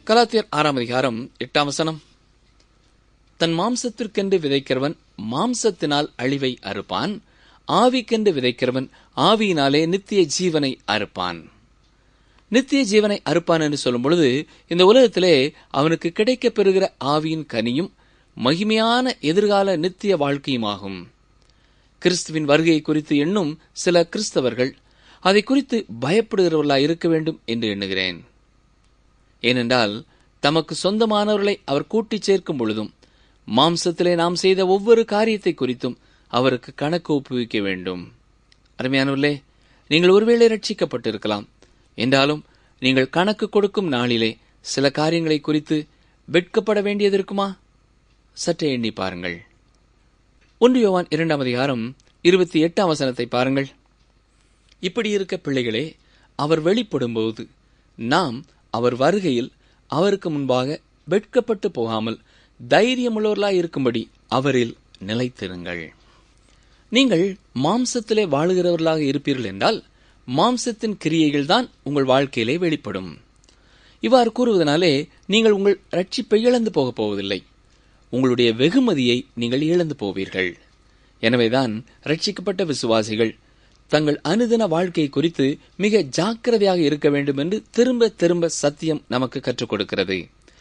கலாத்தியர் ஆறாம் அதிகாரம் எட்டாம் வசனம் தன் மாம்சத்திற்கென்று விதைக்கிறவன் மாம்சத்தினால் அழிவை அறுப்பான் ஆவிக்கென்று விதைக்கிறவன் ஆவியினாலே நித்திய ஜீவனை அறுப்பான் நித்திய ஜீவனை அறுப்பான் என்று சொல்லும் பொழுது இந்த உலகத்திலே அவனுக்கு கிடைக்கப் பெறுகிற ஆவியின் கனியும் மகிமையான எதிர்கால நித்திய வாழ்க்கையுமாகும் கிறிஸ்துவின் வருகை குறித்து எண்ணும் சில கிறிஸ்தவர்கள் அதை குறித்து பயப்படுகிறவர்களாய் இருக்க வேண்டும் என்று எண்ணுகிறேன் ஏனென்றால் தமக்கு சொந்தமானவர்களை அவர் கூட்டிச் சேர்க்கும் பொழுதும் மாம்சத்திலே நாம் செய்த ஒவ்வொரு காரியத்தை குறித்தும் அவருக்கு கணக்கு ஒப்புவிக்க வேண்டும் அருமையானவர்களே நீங்கள் ஒருவேளை ரட்சிக்கப்பட்டிருக்கலாம் என்றாலும் நீங்கள் கணக்கு கொடுக்கும் நாளிலே சில காரியங்களை குறித்து வெட்கப்பட வேண்டியது இருக்குமா சற்றே எண்ணி பாருங்கள் ஒன்று யோவான் இரண்டாம் அதிகாரம் இருபத்தி எட்டாம் வசனத்தை பாருங்கள் இப்படி இருக்க பிள்ளைகளே அவர் வெளிப்படும்போது நாம் அவர் வருகையில் அவருக்கு முன்பாக வெட்கப்பட்டு போகாமல் தைரியமுள்ளவர்களாய் இருக்கும்படி அவரில் நிலைத்திருங்கள் நீங்கள் மாம்சத்திலே வாழுகிறவர்களாக இருப்பீர்கள் என்றால் மாம்சத்தின் கிரியைகள் தான் உங்கள் வாழ்க்கையிலே வெளிப்படும் இவ்வாறு கூறுவதனாலே நீங்கள் உங்கள் ரட்சிப்பை இழந்து போகப் போவதில்லை உங்களுடைய வெகுமதியை நீங்கள் இழந்து போவீர்கள் எனவேதான் ரட்சிக்கப்பட்ட விசுவாசிகள் தங்கள் அனுதின வாழ்க்கை குறித்து மிக ஜாக்கிரதையாக இருக்க வேண்டும் என்று திரும்ப திரும்ப சத்தியம் நமக்கு கற்றுக் கொடுக்கிறது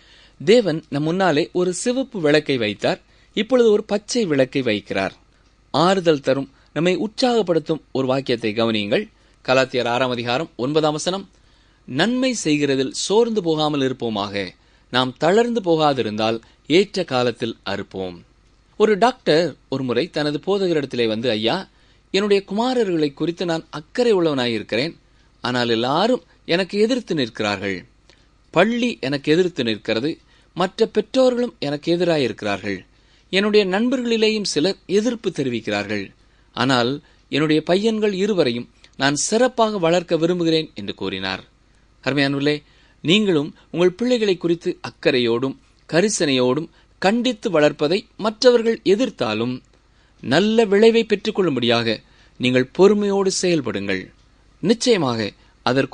தேவன் நம் முன்னாலே ஒரு சிவப்பு விளக்கை வைத்தார் இப்பொழுது ஒரு பச்சை விளக்கை வைக்கிறார் ஆறுதல் தரும் நம்மை உற்சாகப்படுத்தும் ஒரு வாக்கியத்தை கவனியுங்கள் கலாத்தியர் ஆறாம் அதிகாரம் ஒன்பதாம் வசனம் நன்மை செய்கிறதில் சோர்ந்து போகாமல் இருப்போமாக நாம் தளர்ந்து போகாதிருந்தால் ஏற்ற காலத்தில் அறுப்போம் ஒரு டாக்டர் ஒருமுறை தனது போதகரிடத்திலே வந்து ஐயா என்னுடைய குமாரர்களை குறித்து நான் அக்கறை உள்ளவனாயிருக்கிறேன் ஆனால் எல்லாரும் எனக்கு எதிர்த்து நிற்கிறார்கள் பள்ளி எனக்கு எதிர்த்து நிற்கிறது மற்ற பெற்றோர்களும் எனக்கு எதிராயிருக்கிறார்கள் என்னுடைய நண்பர்களிலேயும் சிலர் எதிர்ப்பு தெரிவிக்கிறார்கள் ஆனால் என்னுடைய பையன்கள் இருவரையும் நான் சிறப்பாக வளர்க்க விரும்புகிறேன் என்று கூறினார் அருமையானுள்ளே நீங்களும் உங்கள் பிள்ளைகளை குறித்து அக்கறையோடும் கரிசனையோடும் கண்டித்து வளர்ப்பதை மற்றவர்கள் எதிர்த்தாலும் நல்ல விளைவை பெற்றுக்கொள்ளும்படியாக நீங்கள் பொறுமையோடு செயல்படுங்கள் நிச்சயமாக அதற்கு